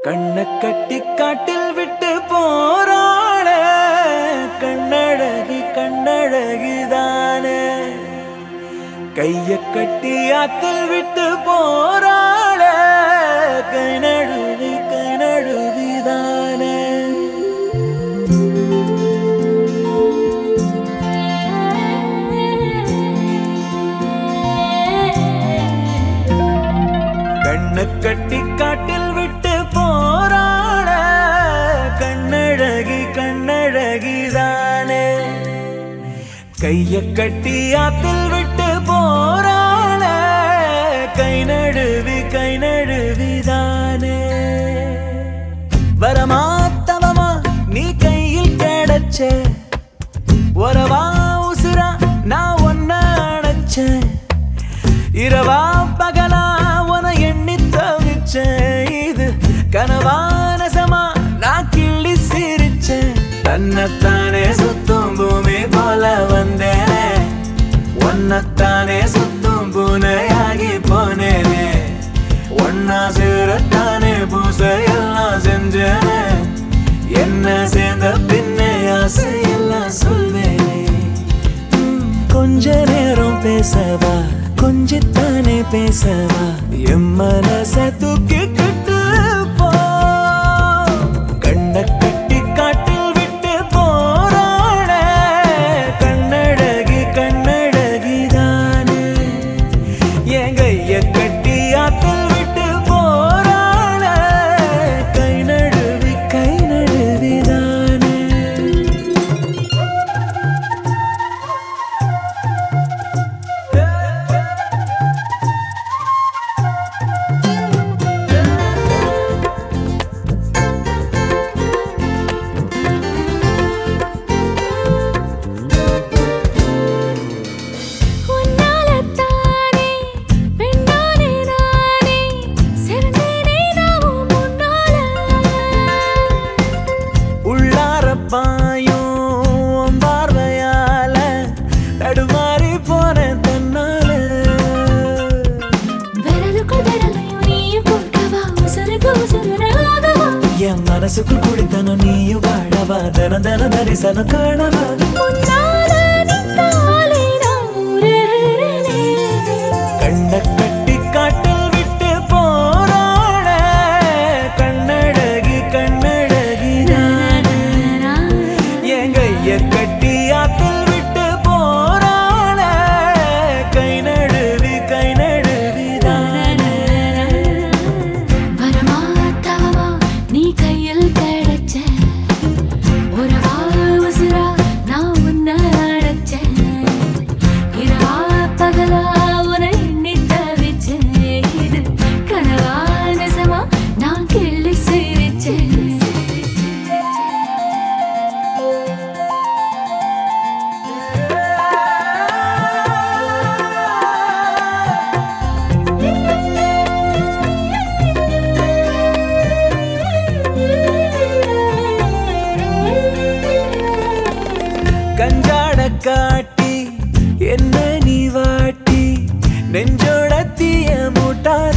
கண்ண கட்டி காட்டில் விட்டு போறாள கண்ணழகி கண்ணழகிதானே கைய கட்டி ஆத்தில் விட்டு போறாள கை நழுவி கை நழுவிதானே கண்ண கட்டி காட்டில் விட்டு போறாள கண்ணழகி கண்ணழகிதானே கைய கட்டி ஆத்தில் விட்டு போறாள கை நழுவி கை நழுவிதானே வரமா தவமா நீ கையில் கிடைச்ச உறவா உசுரா நான் ஒன்ன அணைச்சேன் இரவா பகலா உன எண்ணி தவிச்சேன் இது கனவானசமா நான் கிள்ளி சிரிச்சேன் தன்னைத்தானே சுத்தும் பூமி போல வந்தேனே ஒன்னத்தானே சுத்தும் பூனையாகி போனேனே ஒன்னா சேரத்தானே பூசையெல்லாம் செஞ்சேனே என்ன சேர்ந்த பின்னே ஆசையெல்லாம் சொல்வேனே ம், கொஞ்ச நேரம் பேசவா கொஞ்சத்தானே பேசவா என் மனச தூக்கிக்கிட்டு போ கண்ண கட்டி காட்டில் விட்டு போறாள கண்ணழகி கண்ணழகிதானே என் கைய கட்டி ஆத்தில் விட்டு போறாள கை நழுவி கை நழுவிதானே உன்னாலத்தானே பெண்ணானே நானே சிறந்தேனே நாவும் முன்னால உள்ளார பாயும் உன் பார்வையால தடுமாறி போனேன் தன்னால விரலுக்குள் விரலையும் நீயும் கொடுக்கவா உசுருக்கு உசுராகவா என் மனசுக்குள் குடித்தனும் நீயும் வாழவா தன தன தரிசனம் காணவா முன்னால நின்னாலே நான் உருகிறேனே கண்ண கட்டி காட்டில் விட்டு போறாள கண்ணழகி கண்ணழகி நானே என் கைய கட்டி ஆத்தில் விட்டு போறாள கை நழுவி கை நழுவிதானே வரமா தவமா நீ கையில் கிடைச்ச உறவா உசுரா நான் உன்னை அடைச்சேன் இரவா பகலா உன்னை எண்ணி தவிச்சேன் இது கனவா நிஜமா நான் கிள்ளி சிரிச்சேன் கஞ்சாட காட்டி என்ன நீ வாட்டி நெஞ்சோட தீய மூட்டாத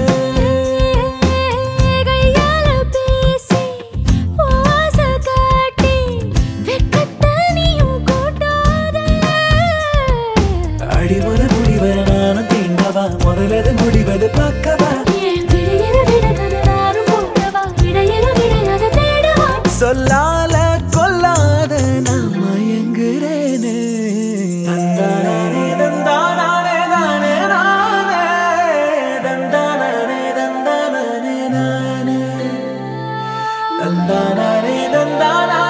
கையால பேசி ஓச காட்டி வெட்கத்தை நீயும் கூட்டாத அடிமன முடிவர நானும் தீண்டவா முதலது முடிவது பார்க்கவா ஏன் விடையிற விடகத நானும் போடவா இடையிற விடையாத தேடவா சொல்லால கொல்லாத நான் மயங்குறேனே தந்தானே தந்தானே தானே நானே தந்தானே தந்தானே நானே தந்தானே தந்தானே